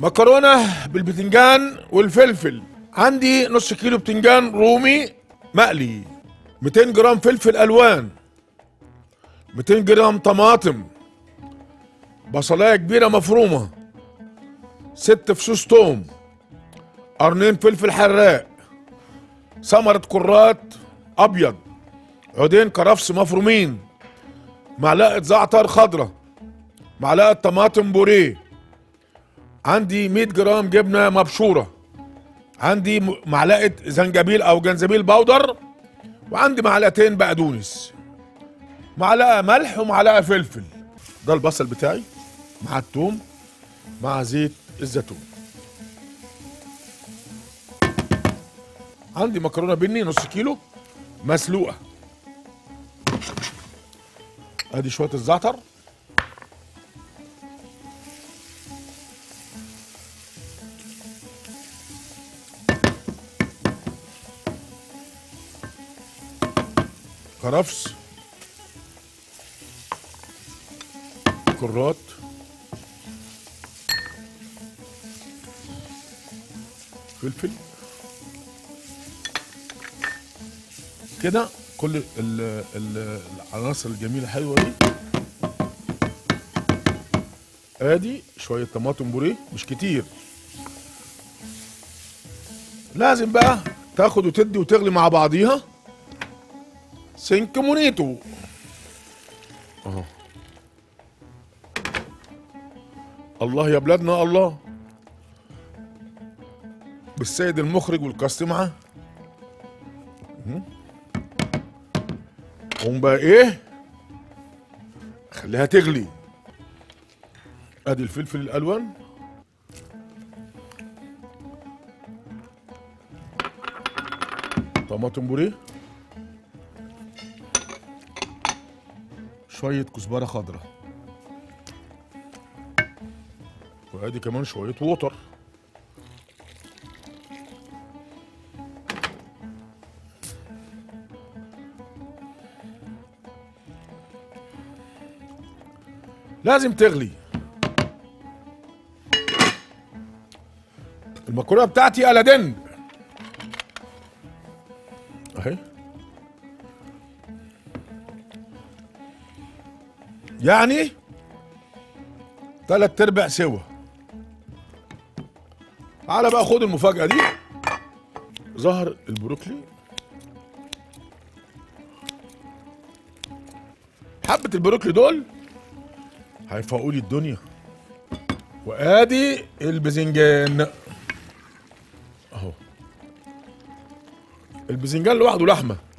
مكرونه بالبتنجان والفلفل عندي نص كيلو بتنجان رومي مقلي 200 جرام فلفل الوان 200 جرام طماطم بصلايه كبيره مفرومه ست فصوص توم قرنين فلفل حراق ثمرة كرات ابيض عودين كرفس مفرومين معلقه زعتر خضراء معلقه طماطم بوريه عندي 100 جرام جبنه مبشوره عندي م- معلقه زنجبيل او جنزبيل بودر وعندي معلقتين بقدونس معلقه ملح ومعلقه فلفل ده البصل بتاعي مع الثوم مع زيت الزيتون عندي مكرونه بني نص كيلو مسلوقه ادي شويه الزعتر كرفس كرات فلفل كده كل ال ال العناصر الجميله الحلوه دي ادي شويه طماطم بوريه مش كتير لازم بقى تاخد وتدي وتغلي مع بعضيها سينك مونيتو اهو الله يا بلادنا الله بالسيد المخرج والكاست معاه مهم. قوم بقى ايه خليها تغلي ادي الفلفل الالوان طماطم بوريه شوية كزبرة خضراء وادي كمان شوية ووتر لازم تغلي المكرونه بتاعتي على دن اهي يعني تلات ارباع سوا تعالى بقى خد المفاجأة دي ظهر البروكلي حبة البروكلي دول هيفوقوا لي الدنيا وادي الباذنجان اهو الباذنجان لوحده لحمه